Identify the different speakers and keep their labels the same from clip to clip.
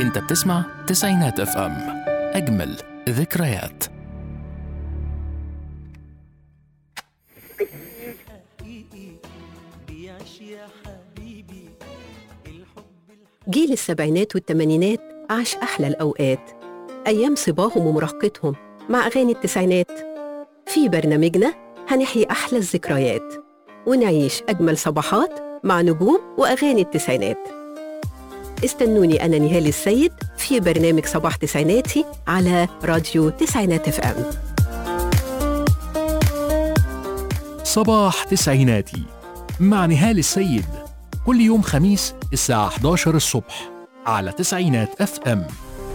Speaker 1: انت بتسمع تسعينات اف ام اجمل ذكريات
Speaker 2: جيل السبعينات والثمانينات عاش أحلى الأوقات أيام صباهم ومراهقتهم مع أغاني التسعينات في برنامجنا هنحيي أحلى الذكريات ونعيش أجمل صباحات مع نجوم وأغاني التسعينات استنوني أنا نهال السيد في برنامج صباح تسعيناتي على راديو تسعينات اف ام
Speaker 1: صباح تسعيناتي مع نهال السيد كل يوم خميس الساعة 11 الصبح على تسعينات اف ام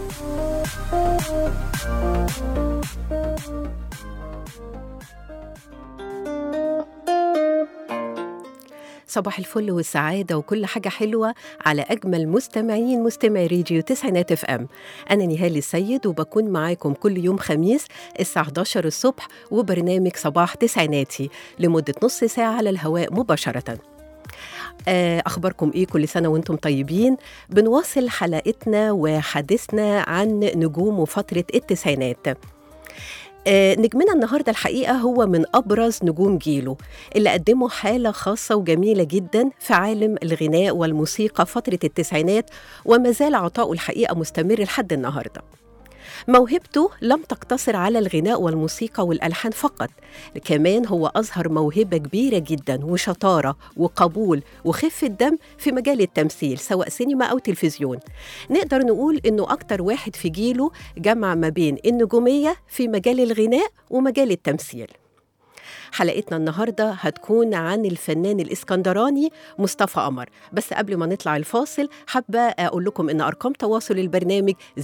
Speaker 2: صباح الفل والسعادة وكل حاجة حلوة على أجمل مستمعين مستمعي راديو تسعينات اف ام أنا نهال السيد وبكون معاكم كل يوم خميس الساعة 11 الصبح وبرنامج صباح تسعيناتي لمدة نص ساعة على الهواء مباشرةً آه، أخباركم إيه كل سنة وأنتم طيبين بنواصل حلقتنا وحديثنا عن نجوم فترة التسعينات آه، نجمنا النهاردة الحقيقة هو من أبرز نجوم جيله اللي قدموا حالة خاصة وجميلة جدا في عالم الغناء والموسيقى فترة التسعينات وما زال عطاؤه الحقيقة مستمر لحد النهاردة موهبته لم تقتصر على الغناء والموسيقى والألحان فقط كمان هو أظهر موهبة كبيرة جدا وشطارة وقبول وخفة دم في مجال التمثيل سواء سينما أو تلفزيون نقدر نقول إنه أكتر واحد في جيله جمع ما بين النجومية في مجال الغناء ومجال التمثيل حلقتنا النهارده هتكون عن الفنان الاسكندراني مصطفى قمر بس قبل ما نطلع الفاصل حابه اقول لكم ان ارقام تواصل البرنامج 010427894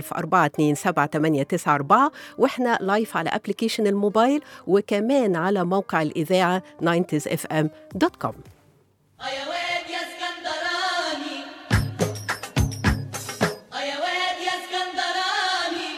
Speaker 2: واحنا لايف على ابلكيشن الموبايل وكمان على موقع الاذاعه 90sfm.com
Speaker 3: يا واد يا اسكندراني يا واد يا اسكندراني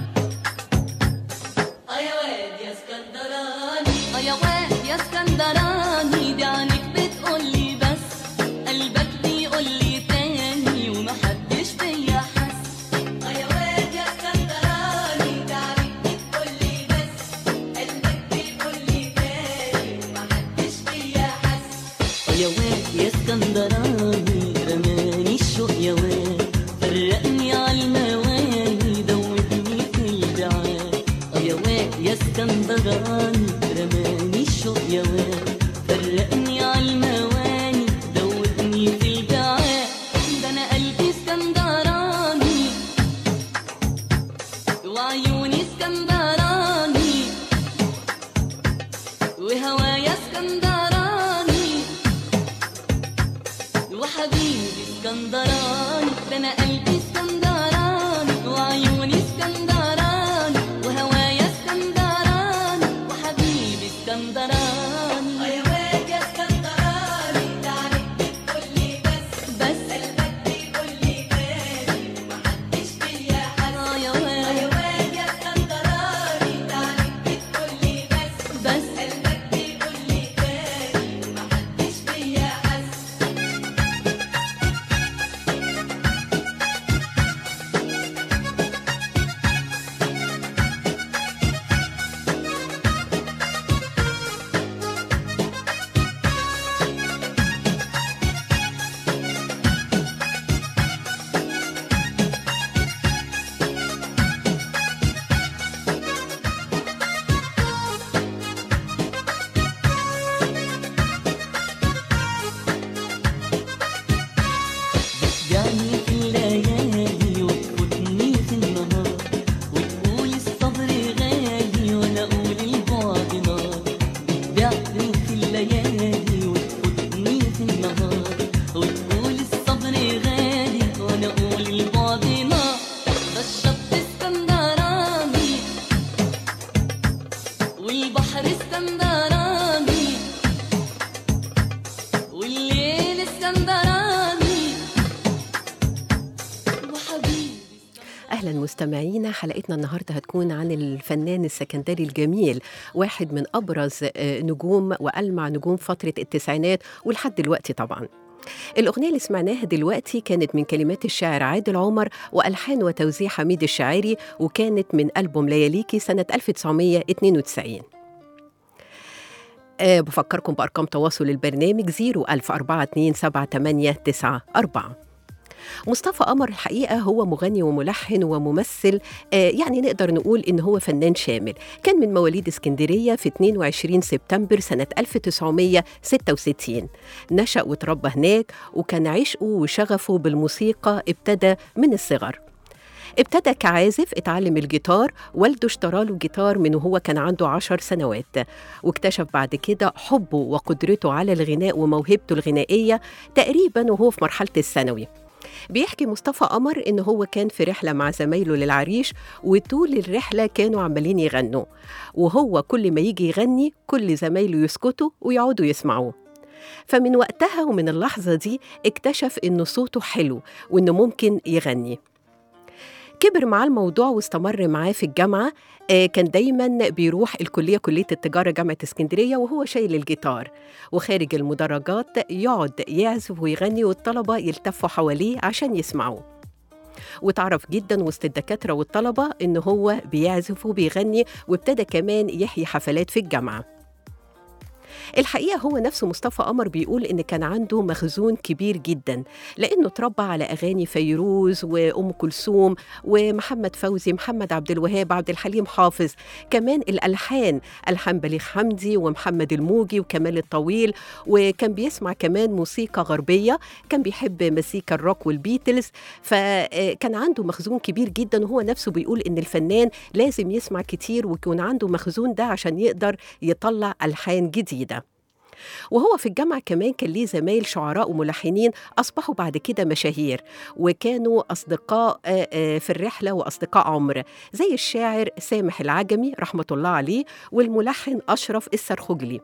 Speaker 3: يا واد يا اسكندراني
Speaker 4: يا واد يا اسكندراني دي عنك بتقولي بس قلبك بيقولي تاني ومحدش فيا حس
Speaker 3: يا واد يا اسكندراني تعرف بتقولي بس قلبك بيقولي تاني ومحدش فيا حس
Speaker 4: يا واد يا اسكندراني رماني الشوق يا واد فرقني عالمواني دوبني في البعاد يا واد يا اسكندراني رماني الشوق يا واد فرقني عالمواني دوبني في البعاد ده انا قلبي اسكندراني وعيوني اسكندراني وهوايا اسكندراني وحبيبي اسكندراني ده انا قلبي اسكندراني وعيوني اسكندراني وهوايا اسكندراني وحبيبي اسكندراني
Speaker 3: يا واد يا اسكندراني تعرف بتقولي بس
Speaker 4: بس
Speaker 3: قلبك بيقولي تاني ومحدش فيا حس
Speaker 4: آه يا
Speaker 3: يا
Speaker 4: واد
Speaker 3: واد يا اسكندراني تعرف بتقولي بس
Speaker 4: بس
Speaker 3: قلبك بيقولي تاني ومحدش فيا حس
Speaker 4: بتجعني في الليالي وتفوتني في النهار وتقولي الصبر غالي وانا اقول البعد نار بتجعني في الليالي وتفوتني في النهار وتقولي الصبر غالي وانا اقول البعد نار ده الشط اسكندراني والبحر اسكندراني والليل اسكندراني وحبيبي
Speaker 2: اهلا مستمعينا حلقتنا النهارده هتكون عن الفنان السكندري الجميل واحد من ابرز آه، نجوم والمع نجوم فتره التسعينات ولحد دلوقتي طبعا الأغنية اللي سمعناها دلوقتي كانت من كلمات الشاعر عادل عمر وألحان وتوزيع حميد الشاعري وكانت من ألبوم لياليكي سنة 1992 أه بفكركم بأرقام تواصل البرنامج 010427894 مصطفى قمر الحقيقة هو مغني وملحن وممثل آه يعني نقدر نقول إن هو فنان شامل كان من مواليد اسكندرية في 22 سبتمبر سنة 1966 نشأ وتربى هناك وكان عشقه وشغفه بالموسيقى ابتدى من الصغر ابتدى كعازف اتعلم الجيتار والده اشترى له جيتار من وهو كان عنده عشر سنوات واكتشف بعد كده حبه وقدرته على الغناء وموهبته الغنائية تقريبا وهو في مرحلة الثانوي بيحكي مصطفى قمر إن هو كان في رحلة مع زمايله للعريش وطول الرحلة كانوا عمالين يغنوا وهو كل ما يجي يغني كل زمايله يسكتوا ويقعدوا يسمعوه فمن وقتها ومن اللحظة دي اكتشف إنه صوته حلو وإنه ممكن يغني كبر معاه الموضوع واستمر معاه في الجامعة آه، كان دايما بيروح الكلية كلية التجارة جامعة اسكندرية وهو شايل الجيتار وخارج المدرجات يقعد يعزف ويغني والطلبة يلتفوا حواليه عشان يسمعوه وتعرف جدا وسط الدكاترة والطلبة إن هو بيعزف وبيغني وابتدى كمان يحيي حفلات في الجامعة الحقيقة هو نفسه مصطفى قمر بيقول إن كان عنده مخزون كبير جدا لأنه اتربى على أغاني فيروز وأم كلثوم ومحمد فوزي محمد عبد الوهاب عبد الحليم حافظ كمان الألحان ألحان بليغ حمدي ومحمد الموجي وكمال الطويل وكان بيسمع كمان موسيقى غربية كان بيحب مزيكا الروك والبيتلز فكان عنده مخزون كبير جدا وهو نفسه بيقول إن الفنان لازم يسمع كتير ويكون عنده مخزون ده عشان يقدر يطلع ألحان جديدة وهو في الجامعة كمان كان ليه زمايل شعراء وملحنين أصبحوا بعد كده مشاهير وكانوا أصدقاء آه، آه، في الرحلة وأصدقاء عمر زي الشاعر سامح العجمي رحمة الله عليه والملحن أشرف السرخجلي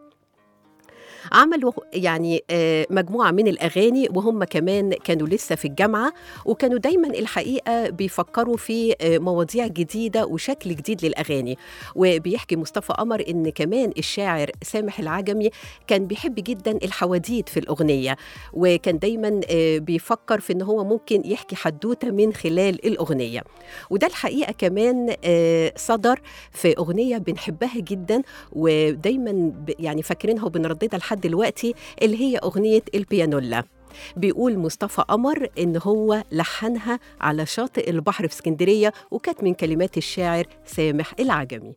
Speaker 2: عملوا يعني آه، مجموعة من الأغاني وهم كمان كانوا لسه في الجامعة وكانوا دايما الحقيقة بيفكروا في آه، مواضيع جديدة وشكل جديد للأغاني وبيحكي مصطفى قمر إن كمان الشاعر سامح العجمي كان بيحب جدا الحواديت في الأغنية وكان دايما آه، بيفكر في إن هو ممكن يحكي حدوتة من خلال الأغنية وده الحقيقة كمان آه، صدر في أغنية بنحبها جدا ودايما ب- يعني فاكرينها وبنرددها لحد دلوقتي اللي هي أغنية البيانولا بيقول مصطفى قمر إن هو لحنها على شاطئ البحر في اسكندرية وكانت من كلمات الشاعر سامح العجمي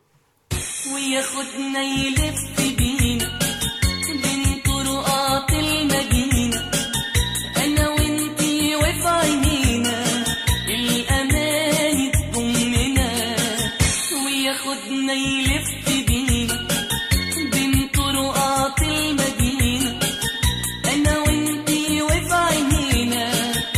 Speaker 4: وياخدنا يلف بينا بين طرقات المدينة أنا وإنتي وفي عينينا الأماني تضمنا وياخدنا يلف بينا بين طرقات المدينة أنا وإنتي وفي عينينا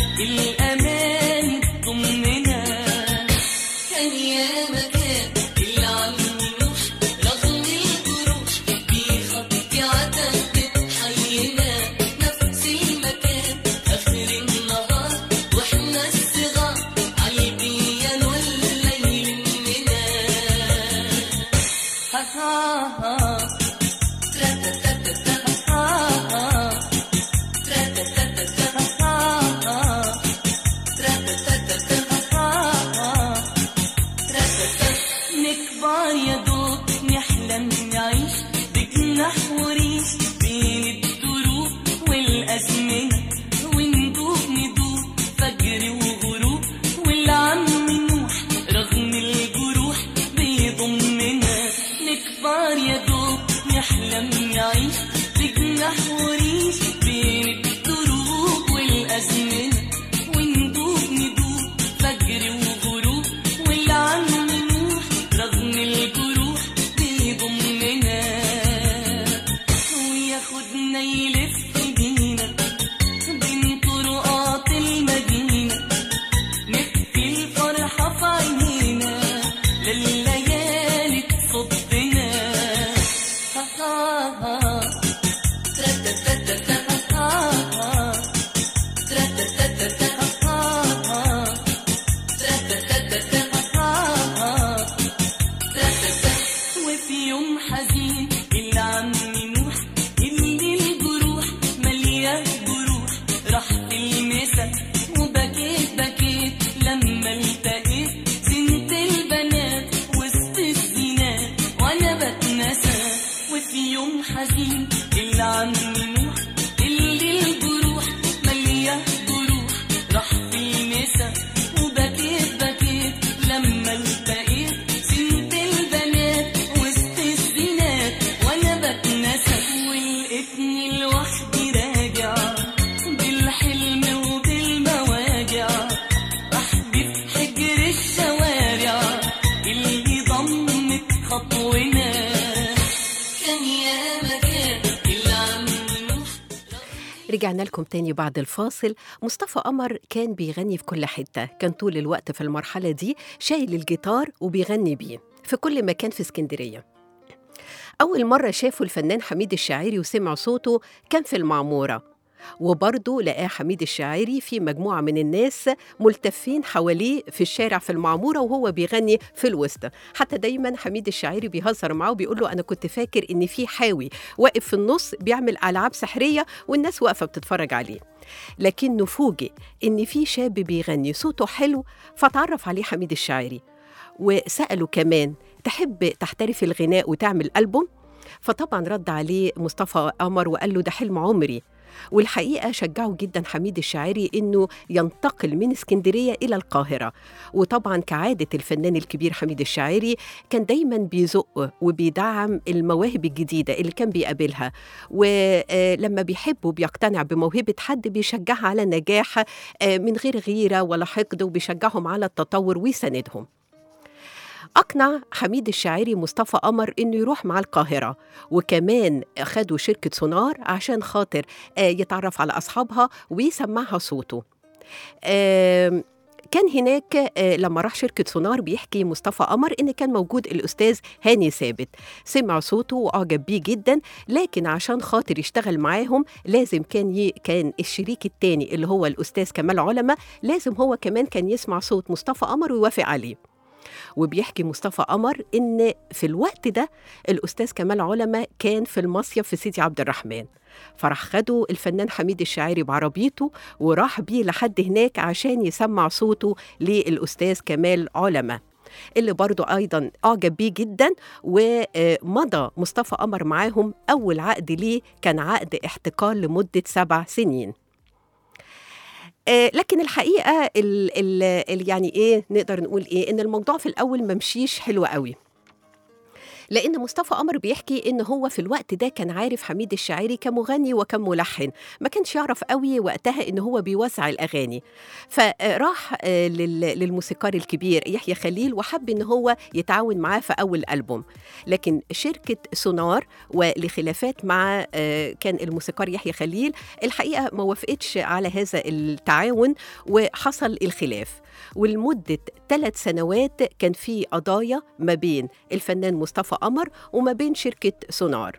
Speaker 4: الأماني تضمنا كان يا مكان اللي عالمنوح رغم الجروح بيخطي عتبة حينا نفس المكان آخر النهار واحنا الصغار عالبيان والليل مننا ها ها ها ترا-تا-تا-تا-تا. ها ها ترا-تا-تا-تا-تا. ها ها ترا-تا-تا-تا-تا. ها ها نكبر يا دوب نحلم نعيش بجناح وريش بين الدروب والأزمنة وندوب ندوب فجر وغروب والعم نوح رغم الجروح بيضمنا نكبر يا دوب نحلم نعيش بجناح وريش بين الدروب والأزمنة وندوب ندوب فجر وغروب والعم نوح رغم الجروح بيضمنا وياخدنا يلف بينا بين طرقات المدينة
Speaker 2: ورجعنا لكم تاني بعد الفاصل مصطفى قمر كان بيغني في كل حتة كان طول الوقت في المرحلة دي شايل الجيتار وبيغني بيه في كل مكان في اسكندرية أول مرة شافوا الفنان حميد الشاعري وسمع صوته كان في المعمورة وبرضه لقاه حميد الشاعري في مجموعة من الناس ملتفين حواليه في الشارع في المعمورة وهو بيغني في الوسط حتى دايما حميد الشاعري بيهزر معاه وبيقول له أنا كنت فاكر إن في حاوي واقف في النص بيعمل ألعاب سحرية والناس واقفة بتتفرج عليه لكنه فوجئ إن في شاب بيغني صوته حلو فتعرف عليه حميد الشاعري وسأله كمان تحب تحترف الغناء وتعمل ألبوم؟ فطبعا رد عليه مصطفى قمر وقال له ده حلم عمري والحقيقه شجعوا جدا حميد الشاعري انه ينتقل من اسكندريه الى القاهره وطبعا كعاده الفنان الكبير حميد الشاعري كان دايما بيزق وبيدعم المواهب الجديده اللي كان بيقابلها ولما بيحب وبيقتنع بموهبه حد بيشجعها على النجاح آه، من غير غيره ولا حقد وبيشجعهم على التطور ويساندهم أقنع حميد الشاعري مصطفى قمر إنه يروح مع القاهرة وكمان خدوا شركة سونار عشان خاطر آه، يتعرف على أصحابها ويسمعها صوته آم، كان هناك آه، لما راح شركة سونار بيحكي مصطفى قمر إن كان موجود الأستاذ هاني ثابت سمع صوته وأعجب بيه جدا لكن عشان خاطر يشتغل معاهم لازم كان ي... كان الشريك التاني اللي هو الأستاذ كمال علمة لازم هو كمان كان يسمع صوت مصطفى قمر ويوافق عليه وبيحكي مصطفى قمر ان في الوقت ده الاستاذ كمال علمة كان في المصيف في سيدي عبد الرحمن فراح خده الفنان حميد الشاعري بعربيته وراح بيه لحد هناك عشان يسمع صوته للاستاذ كمال علمة اللي برضو أيضا أعجب بيه جدا ومضى مصطفى قمر معاهم أول عقد ليه كان عقد احتكار لمدة سبع سنين آه، لكن الحقيقه ال ال ال يعني ايه نقدر نقول ايه ان الموضوع في الاول ما مشيش حلو قوي لان مصطفى قمر بيحكي ان هو في الوقت ده كان عارف حميد الشاعري كمغني وكملحن ما كانش يعرف قوي وقتها ان هو بيوزع الاغاني فراح آه، لل- للموسيقار الكبير يحيى خليل وحب ان هو يتعاون معاه في اول البوم لكن شركه سونار ولخلافات مع آه، كان الموسيقار يحيى خليل الحقيقه ما وافقتش على هذا التعاون وحصل الخلاف ولمده ثلاث سنوات كان في قضايا ما بين الفنان مصطفى قمر وما بين شركه سونار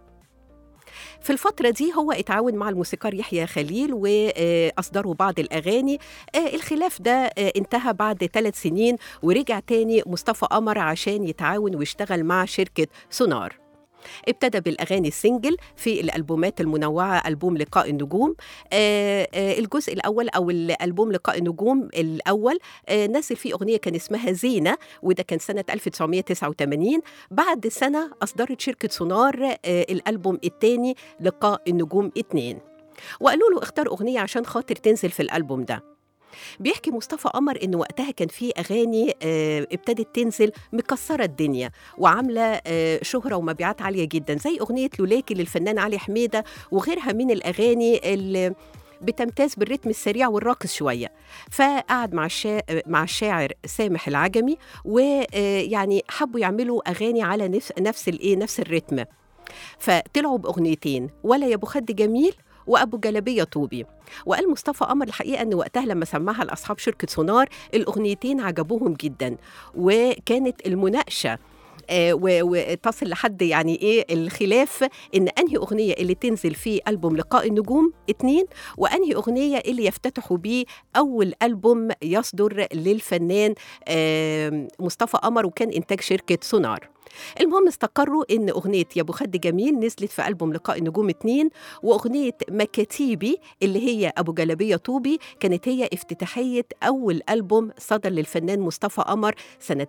Speaker 2: في الفترة دي هو اتعاون مع الموسيقار يحيى خليل وأصدروا بعض الأغاني آه، الخلاف ده آه، انتهى بعد ثلاث سنين ورجع تاني مصطفى قمر عشان يتعاون ويشتغل مع شركة سونار ابتدى بالأغاني السنجل في الألبومات المنوعة ألبوم لقاء النجوم آه، آه، الجزء الأول أو الألبوم لقاء النجوم الأول آه، نزل فيه أغنية كان اسمها زينة وده كان سنة 1989 بعد سنة أصدرت شركة سونار آه، الألبوم الثاني لقاء النجوم 2 وقالوا له اختار أغنية عشان خاطر تنزل في الألبوم ده بيحكي مصطفى قمر ان وقتها كان في اغاني آه، ابتدت تنزل مكسره الدنيا وعامله آه، شهره ومبيعات عاليه جدا زي اغنيه لولاكي للفنان علي حميده وغيرها من الاغاني اللي بتمتاز بالريتم السريع والراقص شويه فقعد مع الشا... مع الشاعر سامح العجمي ويعني حبوا يعملوا اغاني على نفس نفس الايه نفس الريتم فطلعوا باغنيتين ولا يا ابو خد جميل وابو جلبيه طوبي وقال مصطفى قمر الحقيقه ان وقتها لما سمعها لاصحاب شركه سونار الاغنيتين عجبوهم جدا وكانت المناقشه آه، و- وتصل لحد يعني ايه الخلاف ان انهي اغنيه اللي تنزل في البوم لقاء النجوم اتنين وانهي اغنيه اللي يفتتحوا بيه اول البوم يصدر للفنان آه، مصطفى قمر وكان انتاج شركه سونار المهم استقروا ان اغنيه يا ابو خد جميل نزلت في البوم لقاء النجوم اتنين واغنيه مكاتيبي اللي هي ابو جلبيه طوبي كانت هي افتتاحيه اول البوم صدر للفنان مصطفى قمر سنه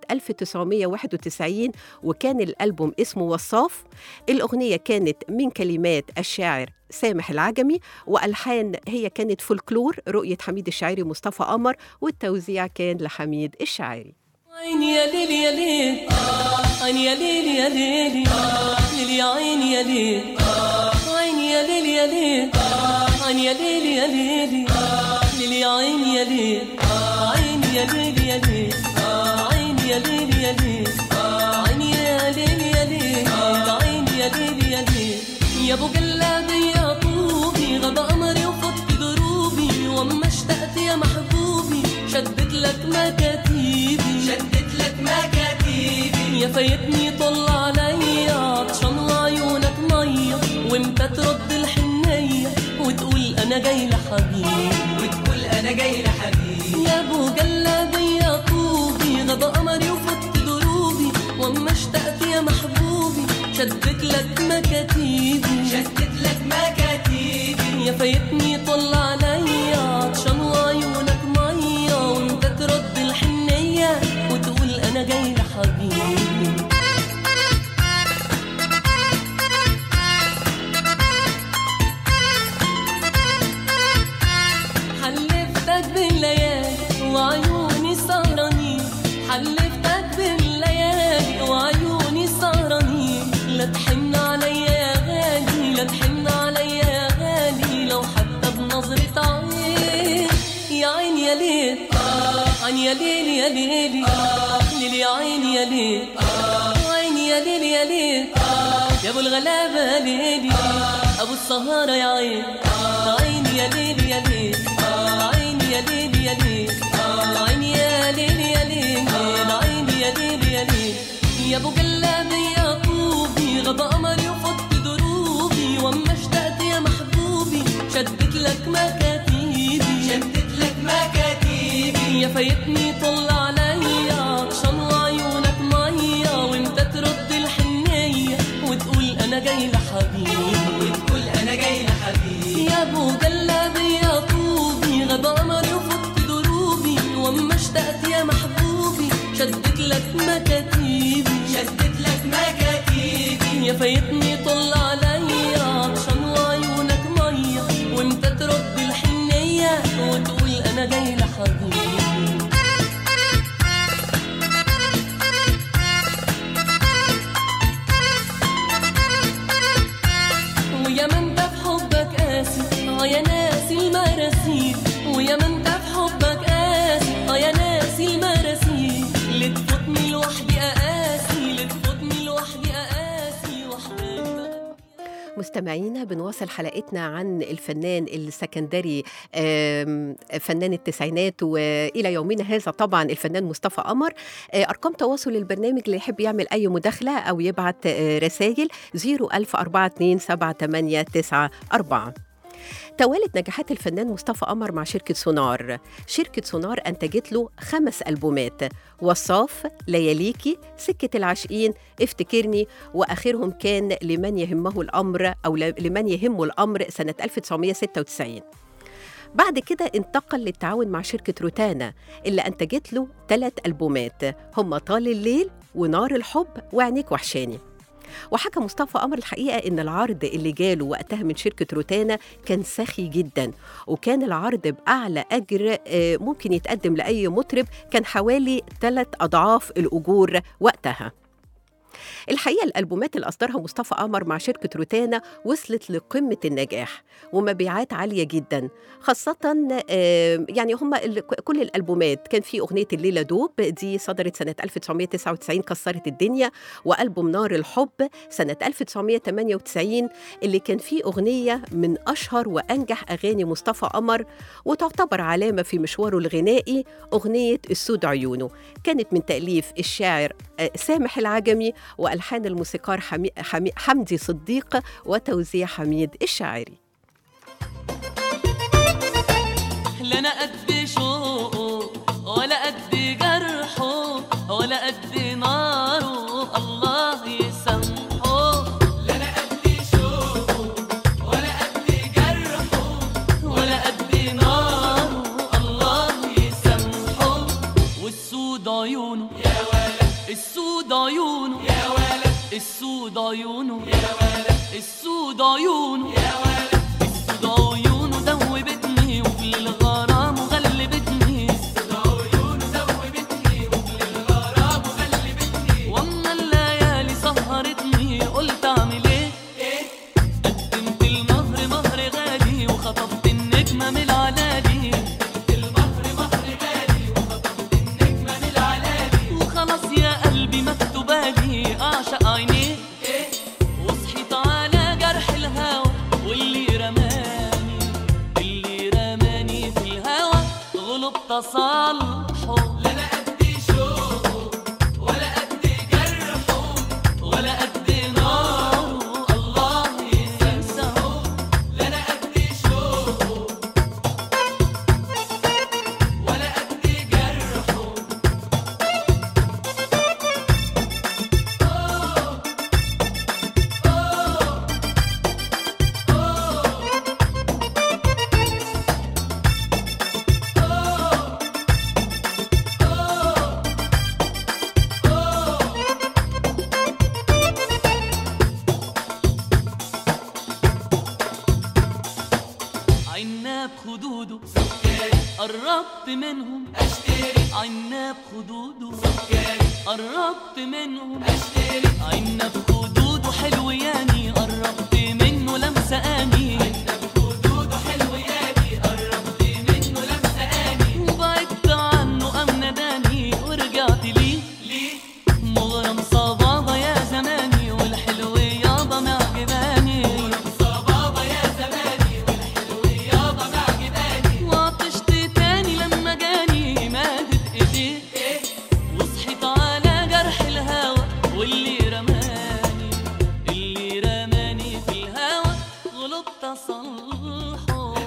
Speaker 2: 1991 وكان الالبوم اسمه وصاف الاغنيه كانت من كلمات الشاعر سامح العجمي والحان هي كانت فولكلور رؤيه حميد الشاعري ومصطفى قمر والتوزيع كان لحميد الشاعري
Speaker 4: عيني يا ليل يا ليل عيني يا ليل يا ليل ليل يا عيني يا ليل عيني يا ليل يا ليل عيني يا ليل يا ليل ليل يا عيني يا ليل عيني يا ليل يا ليل عيني يا ليل يا ليل عيني يا ليل يا ليل عيني يا ليل يا ليل يا ابو قلابي يا طوبي غدا قمري وفض لك مكاتيبي
Speaker 3: شدت لك مكاتيبي
Speaker 4: يا فايتني طل عليا عطشان وعيونك ميه وامتى ترد الحنيه وتقول انا جاي لحبيبي
Speaker 3: وتقول انا جاي لحبيبي
Speaker 4: يا ابو جلابي يا طوبي غدا قمري وفت دروبي واما اشتقت يا محبوبي شدت لك مكاتيبي
Speaker 3: شدت لك مكاتيبي
Speaker 4: يا فايتني طل عليا عطشان وعيونك ميه وانت ترد الحنيه وتقول انا جاي لحبيبي حلفتك بالليالي وعيوني سهرانين حلفتك بالليالي وعيوني سهرانين لا تحن عليا يا غالي لا تحن عليا يا غالي لو حتى بنظرة عين يا عين يا ليل عين يا ليل يا ليل ليل يا عين يا ليل عين يا ليل يا ليل يا ابو الغلابه ليلي ابو السهاره يا عين عين يا ليل يا ليل عين يا ليل يا ليل عين يا ليل يا ليل عين يا ليل يا ليل يا ابو جلابي يا طوبي غدا قمري وفت دروبي واما اشتقت يا محبوبي شدت لك مكاتيبي
Speaker 3: شدت لك مكاتيبي
Speaker 4: يا فايتني طل عليا عطشان وعيونك ميه وانت ترد الحنيه وتقول انا جاي لحبيبي
Speaker 3: وتقول انا جاي لحبيبي
Speaker 4: يا ابو جلابي يا طوبي غدا قمري وفت دروبي واما اشتقت يا محبوبي شدت لك مكاتيبي
Speaker 3: شدت لك مكاتيبي
Speaker 4: يا فايتني طل عليا عطشان وعيونك ميه وانت ترد الحنيه وتقول انا جاي لحبيبي ويا من ده في حبك قاسي اه يا ناسي المراسيل ويا من ده في حبك قاسي اه يا ناسي المراسيل اللي تفوتني لوحدي اقاسي اللي تفوتني لوحدي اقاسي وحدك
Speaker 2: مستمعينا بنواصل حلقتنا عن الفنان السكندري آم، فنان التسعينات والى يومنا هذا طبعا الفنان مصطفى قمر آه، ارقام تواصل البرنامج اللي يحب يعمل اي مداخله او يبعت آه، رسائل 010427894 توالت نجاحات الفنان مصطفى قمر مع شركة سونار شركة سونار أنتجت له خمس ألبومات وصاف لياليكي سكة العاشقين افتكرني وآخرهم كان لمن يهمه الأمر أو ل- لمن يهمه الأمر سنة 1996 بعد كده انتقل للتعاون مع شركة روتانا اللي أنتجت له ثلاث ألبومات هم طال الليل ونار الحب وعينيك وحشاني وحكى مصطفى قمر الحقيقة إن العرض اللي جاله وقتها من شركة روتانا كان سخي جدا وكان العرض بأعلى أجر آه، ممكن يتقدم لأي مطرب كان حوالي ثلاث أضعاف الأجور وقتها الحقيقة الألبومات اللي أصدرها مصطفى قمر مع شركة روتانا وصلت لقمة النجاح ومبيعات عالية جدا خاصة آه، يعني هم ال- كل الألبومات كان في أغنية الليلة دوب دي صدرت سنة 1999 كسرت الدنيا وألبوم نار الحب سنة 1998 اللي كان فيه أغنية من أشهر وأنجح أغاني مصطفى قمر وتعتبر علامة في مشواره الغنائي أغنية السود عيونه كانت من تأليف الشاعر آه، سامح العجمي وألحان الموسيقار حمي حمي حمدي صديق وتوزيع حميد الشاعري
Speaker 4: لا انا قد شوقه ولا قد جرحه ولا قد ناره الله يسامحه
Speaker 3: لا انا قد شوقه ولا قد جرحه
Speaker 4: ولا قد ناره الله يسامحه والسود عيونه
Speaker 3: يا ولد
Speaker 4: السود عيونه
Speaker 3: يا ولد
Speaker 4: السود عيونه
Speaker 3: يا ولد
Speaker 4: السود عيونه
Speaker 3: يا ولد
Speaker 4: السود عيونه دوبتني وبالغرام غلبتني
Speaker 3: عيون ذوبتني وبالغرام غلبتني
Speaker 4: واما الليالي سهرتني قلت اعمل ايه
Speaker 3: ايه
Speaker 4: قدمت المهر مهر غالي وخطفت النجمة من العلالي
Speaker 3: المهر مهر غالي وخطفت النجمة من العلالي
Speaker 4: وخلاص يا قلبي مكتوبالي اعشق عينيه
Speaker 3: ايه
Speaker 4: وصحيت على جرح الهوى واللي رماني اللي رماني في الهوى غلب تصالحه خدوده قربت منهم عناب خدوده قربت منهم عناب خدوده حلو ياني قربت منه لمسة اني وبعدت عنه أم نداني ورجعت ليه مغرم صبابة يا زماني والحلو يابا معجباني وعطشت تاني لما جاني مادت ايديه وصحيت على جرح الهوى واللي رماني اللي رماني في الهوى غلبت اصلحه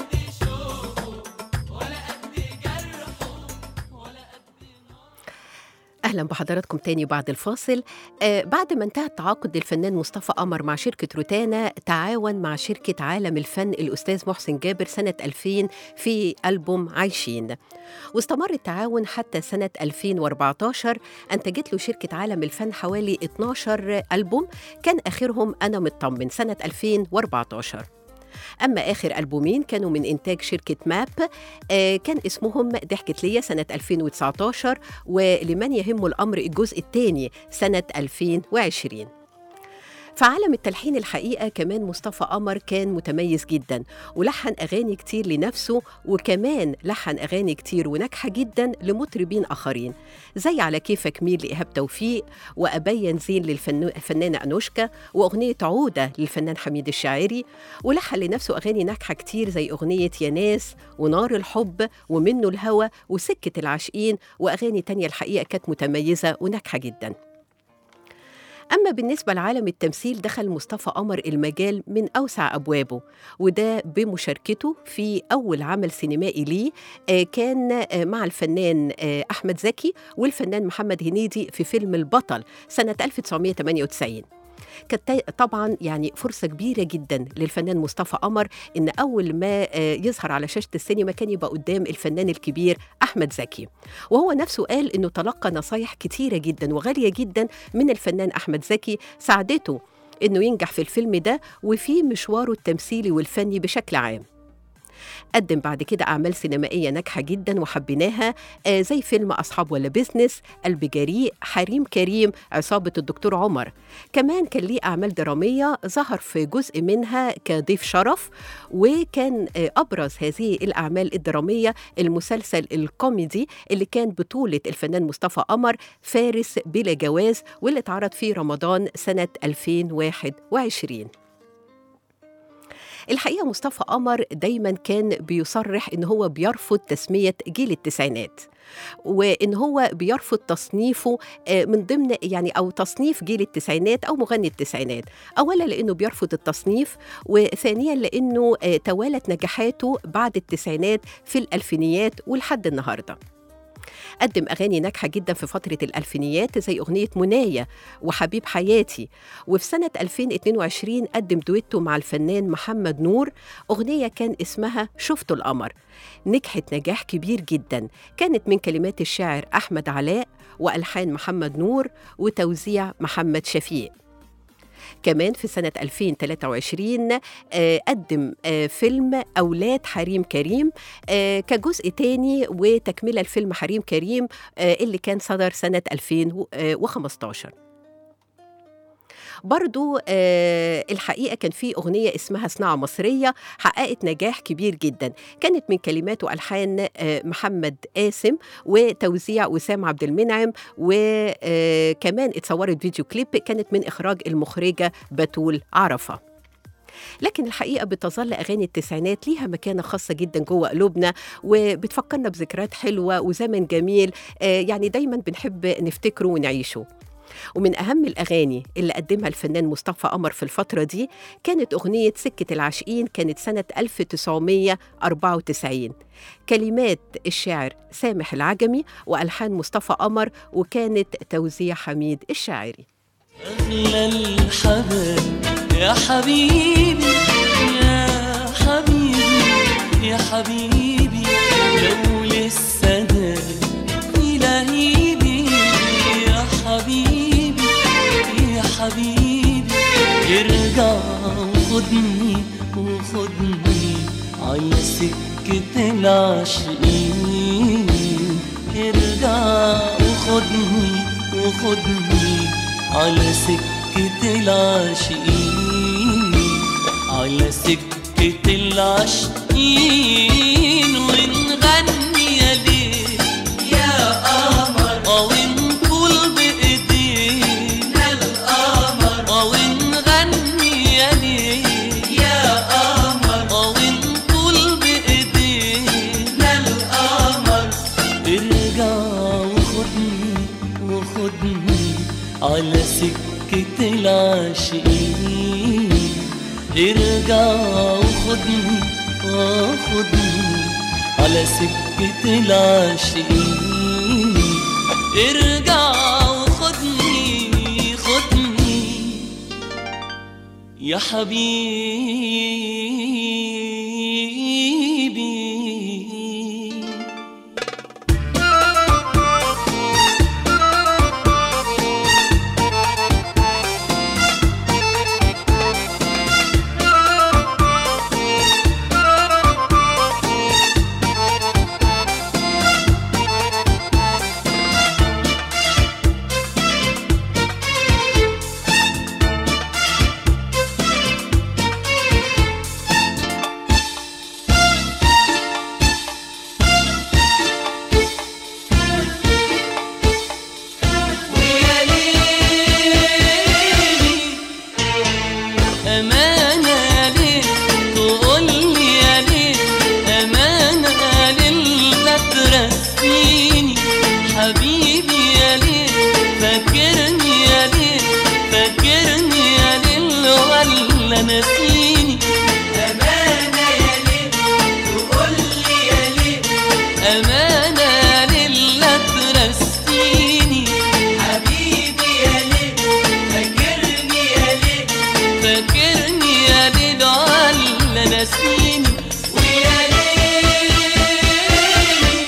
Speaker 2: اهلا بحضراتكم تاني بعد الفاصل آه بعد ما انتهى التعاقد للفنان مصطفى قمر مع شركه روتانا تعاون مع شركه عالم الفن الاستاذ محسن جابر سنه 2000 في البوم عايشين واستمر التعاون حتى سنه 2014 انتجت له شركه عالم الفن حوالي 12 البوم كان اخرهم انا مطمن سنه 2014 أما آخر ألبومين كانوا من إنتاج شركة ماب آه كان اسمهم ضحكة ليا سنة 2019 ولمن يهم الأمر الجزء الثاني سنة 2020 في عالم التلحين الحقيقة كمان مصطفى قمر كان متميز جدا ولحن أغاني كتير لنفسه وكمان لحن أغاني كتير وناجحة جدا لمطربين آخرين زي على كيفك ميل لإيهاب توفيق وأبين زين للفنانة أنوشكا وأغنية عودة للفنان حميد الشاعري ولحن لنفسه أغاني ناجحة كتير زي أغنية يا ناس ونار الحب ومنه الهوى وسكة العاشقين وأغاني تانية الحقيقة كانت متميزة وناجحة جداً أما بالنسبة لعالم التمثيل دخل مصطفى قمر المجال من أوسع أبوابه وده بمشاركته في أول عمل سينمائي ليه آه، كان آه، مع الفنان آه، أحمد زكي والفنان محمد هنيدي في فيلم البطل سنة 1998 كانت تا- طبعا يعني فرصة كبيرة جدا للفنان مصطفى قمر إن أول ما آه، يظهر على شاشة السينما كان يبقى قدام الفنان الكبير أحمد زكي وهو نفسه قال إنه تلقى نصايح كتيرة جدا وغالية جدا من الفنان أحمد زكي ساعدته إنه ينجح في الفيلم ده وفي مشواره التمثيلي والفني بشكل عام قدم بعد كده أعمال سينمائية ناجحة جدا وحبيناها آه زي فيلم أصحاب ولا بيزنس قلب جريء حريم كريم عصابة الدكتور عمر كمان كان ليه أعمال درامية ظهر في جزء منها كضيف شرف وكان آه أبرز هذه الأعمال الدرامية المسلسل الكوميدي اللي كان بطولة الفنان مصطفى قمر فارس بلا جواز واللي اتعرض في رمضان سنة 2021 الحقيقة مصطفى قمر دايما كان بيصرح إن هو بيرفض تسمية جيل التسعينات وإن هو بيرفض تصنيفه آه، من ضمن يعني أو تصنيف جيل التسعينات أو مغني التسعينات أولا لأنه بيرفض التصنيف وثانيا لأنه آه، توالت نجاحاته بعد التسعينات في الألفينيات ولحد النهارده قدم أغاني ناجحة جدا في فترة الألفينيات زي أغنية منايا وحبيب حياتي وفي سنة 2022 قدم دويتو مع الفنان محمد نور أغنية كان اسمها شفت القمر نجحت نجاح كبير جدا كانت من كلمات الشاعر أحمد علاء وألحان محمد نور وتوزيع محمد شفيق كمان في سنة 2023 آه، قدم آه، فيلم أولاد حريم كريم آه، كجزء تاني وتكملة الفيلم حريم كريم آه، اللي كان صدر سنة 2015 برضو آه الحقيقة كان في أغنية اسمها صناعة مصرية حققت نجاح كبير جدا كانت من كلمات وألحان آه محمد قاسم وتوزيع وسام عبد المنعم وكمان اتصورت فيديو كليب كانت من إخراج المخرجة بتول عرفة لكن الحقيقة بتظل أغاني التسعينات ليها مكانة خاصة جدا جوه قلوبنا وبتفكرنا بذكريات حلوة وزمن جميل آه يعني دايما بنحب نفتكره ونعيشه ومن أهم الأغاني اللي قدمها الفنان مصطفى قمر في الفترة دي كانت أغنية سكة العاشقين كانت سنة 1994 كلمات الشاعر سامح العجمي وألحان مصطفى قمر وكانت توزيع حميد الشاعري
Speaker 4: أغلى الحبايب يا حبيبي يا حبيبي يا حبيبي لو لسه داري في لهيبي يا حبيبي يا حبيبي ارجع وخدني وخدني على السكة سكة العاشقين ارجع وخدني وخدني على سكة العاشقين على سكة العاشقين ونغني يا ليل يا قمر أو نقول بإيدينا القمر أو نغني يا ليل يا قمر أو نقول بإيدينا القمر ارجع وخدني وخدني على سكة العاشقين ارجع وخدني وخدني على سكة العاشقين ارجع وخدني خدني يا حبيبي ويا ليلي أمانة يا ليل تقول لي يا ليل أمانة يا ليل لا ترسيني حبيبي يا ليل فاكرني يا ليل فاكرني يا ليل ولا نسيني أمانة يا ليل تقول لي يا ليل أمانة يا ليل لا ترسيني حبيبي يا ليل فاكرني يا ليل فاكرني يا ليل ولا نسيني ويا ليلي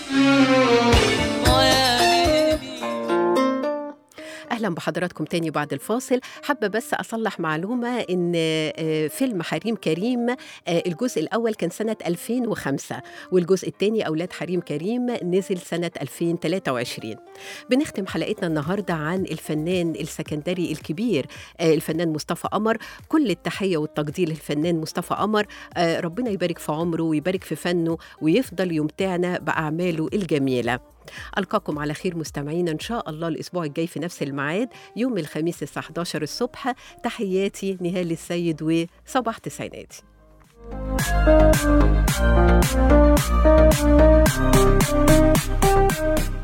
Speaker 4: ويا ليلي
Speaker 2: اهلا بحضراتكم تاني بعد الفاصل حابه بس اصلح معلومه ان آه، فيلم حريم كريم آه، الجزء الاول كان سنه 2005 والجزء الثاني اولاد حريم كريم نزل سنه 2023 بنختم حلقتنا النهارده عن الفنان السكندري الكبير آه، الفنان مصطفى قمر كل التحيه والتقدير للفنان مصطفى قمر آه، ربنا يبارك في عمره ويبارك في فنه ويفضل يمتعنا باعماله الجميله ألقاكم على خير مستمعينا إن شاء الله الأسبوع الجاي في نفس الميعاد يوم الخميس الساعة 11 الصبح تحياتي نهال السيد وصباح تسعيناتي
Speaker 5: Thank you.